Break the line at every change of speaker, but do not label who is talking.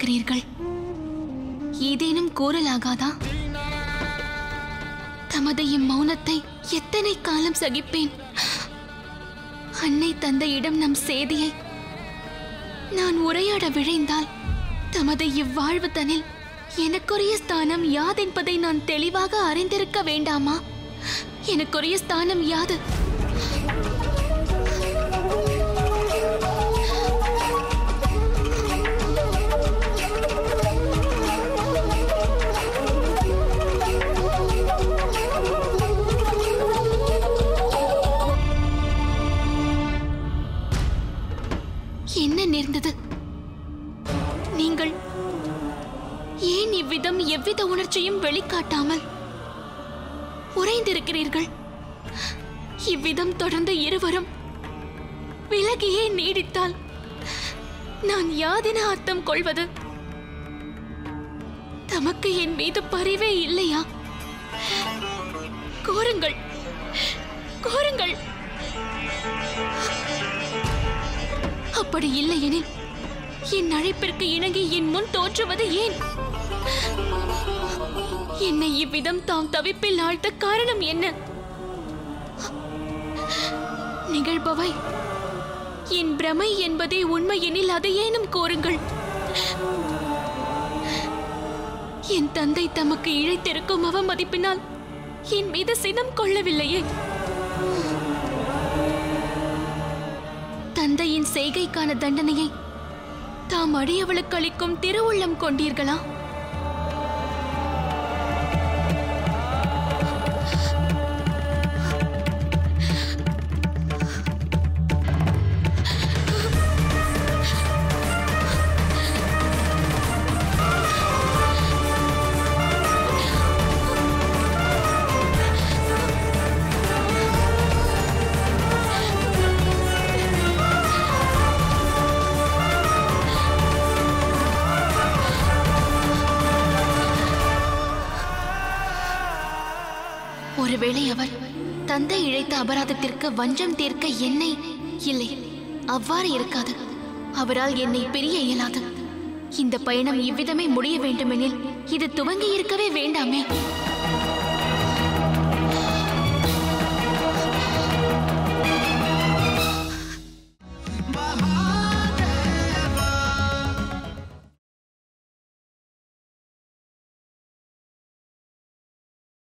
இருக்கிறீர்கள் ஏதேனும் கூறலாகாதா தமது இம்மௌனத்தை எத்தனை காலம் சகிப்பேன் அன்னை தந்தையிடம் நம் சேதியை நான் உரையாட விழைந்தால் தமது இவ்வாழ்வு தனில் எனக்குரிய ஸ்தானம் யாதென்பதை நான் தெளிவாக அறிந்திருக்க வேண்டாமா எனக்குரிய ஸ்தானம் யாது என்ன நேர்ந்தது நீங்கள் ஏன் இவ்விதம் எவ்வித உணர்ச்சியும் வெளிக்காட்டாமல் உறைந்திருக்கிறீர்கள் இவ்விதம் தொடர்ந்து இருவரும் விலகியே நீடித்தால் நான் யாதென அர்த்தம் கொள்வது தமக்கு என் மீது பரிவே இல்லையா கோருங்கள் கோருங்கள் அப்படி இல்லையெனில் என் அழைப்பிற்கு இணங்கி என் முன் தோற்றுவது ஏன் என்னை இவ்விதம் தாம் தவிப்பில் ஆழ்த்த காரணம் என்ன நிகழ்பவை என் பிரமை என்பதே உண்மை எனில் அதை ஏனும் கோருங்கள் என் தந்தை தமக்கு இழைத்திருக்கும் அவமதிப்பினால் என் மீது சினம் கொள்ளவில்லையே தந்தையின் செய்கைக்கான தண்டனையை தாம் அடியவளுக்கு அளிக்கும் திருவுள்ளம் கொண்டீர்களா ஒருவேளை அவர் தந்தை இழைத்த அபராதத்திற்கு வஞ்சம் தீர்க்க என்னை இல்லை அவ்வாறு இருக்காது அவரால் என்னை பிரிய இயலாது இந்த பயணம் இவ்விதமே முடிய வேண்டுமெனில் இது துவங்கி இருக்கவே வேண்டாமே